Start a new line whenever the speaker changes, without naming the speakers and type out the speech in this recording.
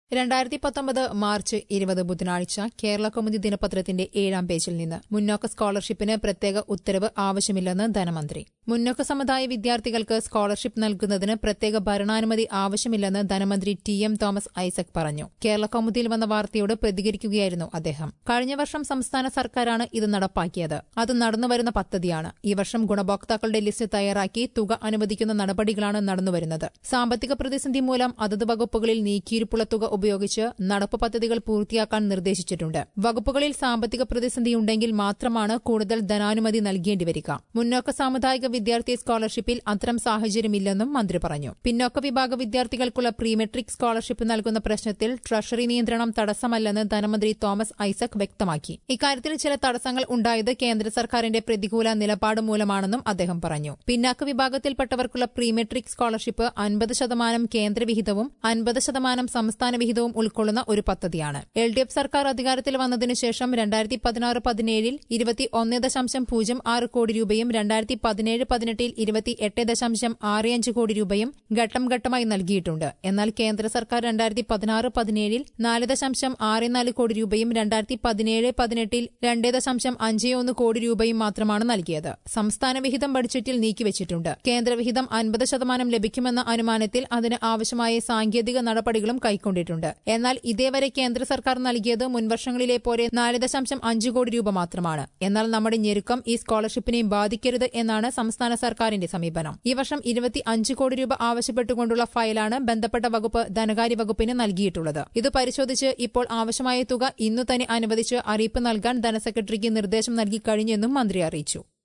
രണ്ടായിരത്തി പത്തൊമ്പത് മാർച്ച് ഇരുപത് ബുധനാഴ്ച കേരള കൗമുദി ദിനപത്രത്തിന്റെ ഏഴാം പേജിൽ നിന്ന് മുന്നോക്ക സ്കോളർഷിപ്പിന് പ്രത്യേക ഉത്തരവ് ആവശ്യമില്ലെന്ന് ധനമന്ത്രി മുന്നോക്ക സമുദായ വിദ്യാർത്ഥികൾക്ക് സ്കോളർഷിപ്പ് നൽകുന്നതിന് പ്രത്യേക ഭരണാനുമതി ആവശ്യമില്ലെന്ന് ധനമന്ത്രി ടി എം തോമസ് ഐസക് പറഞ്ഞു കേരള കൗമുദിയിൽ വന്ന വാർത്തയോട് പ്രതികരിക്കുകയായിരുന്നു അദ്ദേഹം കഴിഞ്ഞ വർഷം സംസ്ഥാന സർക്കാരാണ് ഇത് നടപ്പാക്കിയത് അത് നടന്നുവരുന്ന പദ്ധതിയാണ് ഈ വർഷം ഗുണഭോക്താക്കളുടെ ലിസ്റ്റ് തയ്യാറാക്കി തുക അനുവദിക്കുന്ന നടപടികളാണ് നടന്നുവരുന്നത് സാമ്പത്തിക പ്രതിസന്ധി മൂലം അതത് വകുപ്പുകളിൽ നീക്കിയിരിപ്പുള്ള തുക ഉപയോഗിച്ച് നടപ്പ് പദ്ധതികൾ പൂർത്തിയാക്കാൻ നിർദ്ദേശിച്ചിട്ടുണ്ട് വകുപ്പുകളിൽ സാമ്പത്തിക പ്രതിസന്ധിയുണ്ടെങ്കിൽ മാത്രമാണ് കൂടുതൽ ധനാനുമതി നൽകേണ്ടി വരിക മുന്നോക്ക സാമുദായിക വിദ്യാർത്ഥി സ്കോളർഷിപ്പിൽ അത്തരം സാഹചര്യമില്ലെന്നും മന്ത്രി പറഞ്ഞു പിന്നോക്ക വിഭാഗ വിദ്യാർത്ഥികൾക്കുള്ള പ്രീ മെട്രിക് സ്കോളർഷിപ്പ് നൽകുന്ന പ്രശ്നത്തിൽ ട്രഷറി നിയന്ത്രണം തടസ്സമല്ലെന്ന് ധനമന്ത്രി തോമസ് ഐസക് വ്യക്തമാക്കി ഇക്കാര്യത്തിൽ ചില തടസ്സങ്ങൾ ഉണ്ടായത് കേന്ദ്ര സർക്കാരിന്റെ പ്രതികൂല നിലപാട് മൂലമാണെന്നും അദ്ദേഹം പറഞ്ഞു പിന്നാക്ക വിഭാഗത്തിൽപ്പെട്ടവർക്കുള്ള പ്രീ മെട്രിക് സ്കോളർഷിപ്പ് അൻപത് ശതമാനം കേന്ദ്രവിഹിതവും അൻപത് ശതമാനം സംസ്ഥാന വിഹിതവും ഉൾക്കൊള്ളുന്ന ഒരു പദ്ധതിയാണ് എൽ ഡി എഫ് സർക്കാർ അധികാരത്തിൽ വന്നതിനു ശേഷം രണ്ടായിരത്തി പതിനാറ് പതിനേഴിൽ ഇരുപത്തി ഒന്ന് ദശാംശം പൂജ്യം ആറ് കോടി രൂപയും രണ്ടായിരത്തി പതിനേഴ് പതിനെട്ടിൽ ഇരുപത്തി എട്ട് ദശാംശം ആറ് അഞ്ച് കോടി രൂപയും ഘട്ടം ഘട്ടമായി നൽകിയിട്ടുണ്ട് എന്നാൽ കേന്ദ്ര സർക്കാർ രണ്ടായിരത്തി പതിനാറ് പതിനേഴിൽ നാല് ദശാംശം ആറ് നാല് കോടി രൂപയും രണ്ടായിരത്തി പതിനേഴ് പതിനെട്ടിൽ രണ്ട് ദശാംശം അഞ്ച് ഒന്ന് കോടി രൂപയും മാത്രമാണ് നൽകിയത് സംസ്ഥാന വിഹിതം ബഡ്ജറ്റിൽ നീക്കിവച്ചിട്ടുണ്ട് കേന്ദ്രവിഹിതം അൻപത് ശതമാനം ലഭിക്കുമെന്ന അനുമാനത്തിൽ അതിന് ആവശ്യമായ സാങ്കേതിക നടപടികളും കൈക്കൊണ്ടിട്ടുണ്ട് എന്നാൽ ഇതേവരെ കേന്ദ്ര സർക്കാർ നൽകിയത് മുൻവർഷങ്ങളിലെ പോലെ നാല് ദശാംശം അഞ്ച് കോടി രൂപ മാത്രമാണ് എന്നാൽ നമ്മുടെ ഞെരുക്കം ഈ സ്കോളർഷിപ്പിനെയും ബാധിക്കരുത് എന്നാണ് സംസ്ഥാന സർക്കാരിന്റെ സമീപനം ഈ വർഷം ഇരുപത്തി അഞ്ച് കോടി രൂപ ആവശ്യപ്പെട്ടുകൊണ്ടുള്ള ഫയലാണ് ബന്ധപ്പെട്ട വകുപ്പ് ധനകാര്യ വകുപ്പിന് നൽകിയിട്ടുള്ളത് ഇത് പരിശോധിച്ച് ഇപ്പോൾ ആവശ്യമായ തുക ഇന്നു തന്നെ അനുവദിച്ച് അറിയിപ്പ് നൽകാൻ ധനസെക്രട്ടറിക്ക് നിർദ്ദേശം നൽകി കഴിഞ്ഞെന്നും മന്ത്രി അറിയിച്ചു